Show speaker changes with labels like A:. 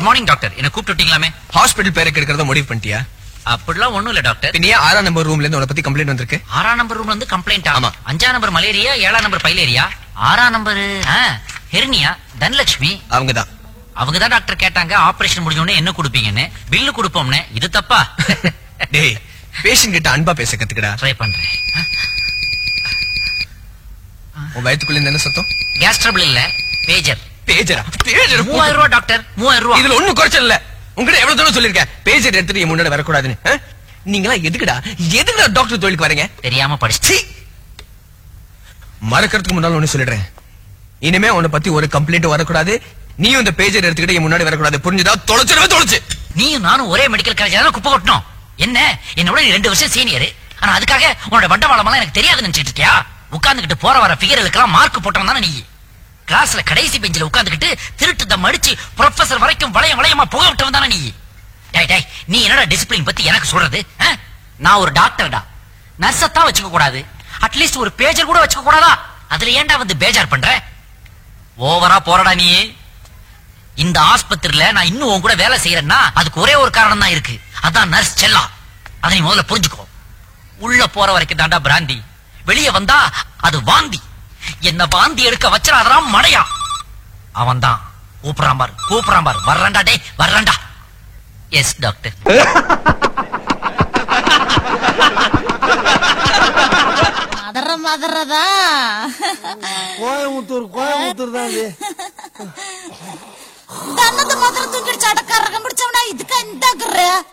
A: Good morning doctor என்ன கூப்பிட்டுட்டீங்களாமே
B: hospital பேரை கெடுக்கிறத முடிவு பண்ணிட்டியா
A: அப்படிலாம் ஒண்ணும் இல்ல டாக்டர்
B: பின்னையே ஆறாம் நம்பர் ரூம்ல இருந்து உன பத்தி கம்ப்ளைண்ட் வந்திருக்கு
A: ஆறாம் நம்பர் ரூம்ல இருந்து கம்ப்ளைண்ட்
B: ஆமா.
A: அஞ்சாம் நம்பர் மலேரியா ஏழாம் நம்பர் பைலேரியா ஆறாம் நம்பர் ஹெர்னியா தனலட்சுமி
B: அவங்கதான்
A: அவங்க தான் டாக்டர் கேட்டாங்க ஆபரேஷன் முடிஞ்ச உடனே என்ன கொடுப்பீங்கன்னு பில்லு கொடுப்போம்னு இது தப்பா
B: டேய் பேஷண்ட் கிட்ட அன்பா பேச கத்துக்கடா
A: ட்ரை பண்றேன்
B: உன் வயித்துக்குள்ள இருந்து என்ன சத்தம்
A: கேஸ் ட்ரபிள் இல்ல பேஜர்
B: பேஜரா பேஜர்
A: மூவாயிரம் ரூபாய் டாக்டர் மூவாயிரம் ரூபாய்
B: இதுல ஒண்ணும் குறைச்சல் இல்ல உங்ககிட்ட எவ்வளவு தூரம் சொல்லிருக்கேன் பேஜர் எடுத்துட்டு என் முன்னாடி வரக்கூடாதுன்னு ஆ? நீங்களா எதுக்குடா எதுக்குடா டாக்டர் தொழிலுக்கு வரீங்க
A: தெரியாம படிச்சு
B: சீ! மறக்கறதுக்கு முன்னால ஒண்ணு சொல்லிடுறேன் இனிமே உன்னை பத்தி ஒரு கம்ப்ளைண்ட் வரக்கூடாது நீயும் இந்த பேஜர் எடுத்துக்கிட்டு என் முன்னாடி வரக்கூடாது புரிஞ்சுதா தொலைச்சிடவே தொலைச்சு
A: நீயும் நானும் ஒரே மெடிக்கல் காலேஜ் தானே குப்பை கொட்டணும் என்ன என்னோட நீ ரெண்டு வருஷம் சீனியர் ஆனா அதுக்காக உன்னோட வண்டவாளம் எல்லாம் எனக்கு தெரியாதுன்னு நினைச்சிட்டு இருக்கியா உட்கார்ந்துகிட்டு போற வர ஃபிகர்களுக்கெல்லாம் மார்க் போட்டவன் தானே நீ கிளாஸ்ல கடைசி பெஞ்சில உட்கார்ந்துகிட்டு திருட்டு தம் அடிச்சு ப்ரொஃபசர் வரைக்கும் வளையம் வளையமா புக விட்டவன் தானே நீ டேய் டேய் நீ என்னடா டிசிப்ளின் பத்தி எனக்கு சொல்றது ஆ? நான் ஒரு டாக்டர்டா நர்ஸத்தான் வச்சுக்க கூடாது அட்லீஸ்ட் ஒரு பேஜர் கூட வச்சுக்க கூடாதா அதுல ஏன்டா வந்து பேஜார் பண்ற ஓவரா போறடா நீ இந்த ஆஸ்பத்திரியில நான் இன்னும் உன் கூட வேலை செய்யறேன்னா அதுக்கு ஒரே ஒரு காரணம் தான் இருக்கு அதான் நர்ஸ் செல்லா அதை நீ முதல்ல புரிஞ்சுக்கோ உள்ள போற வரைக்கும் தாண்டா பிராந்தி வெளியே வந்தா அது வாந்தி என்ன வாந்தி எடுக்க வச்சிடாதான் மடையா அவன் தான் கூப்பிடுறான் பாரு கூப்பிடுறான் பாரு வர்றான்டா டேய் வர்றான்டா எஸ் டாக்டர்
C: மதற மதறதா
D: கோயம்புத்தூர் கோயம்புத்தூர் தான் இது
C: தன்னது மதுரை தூக்கிடுச்சு அடக்காரகம் பிடிச்சவனா இதுக்கு இந்த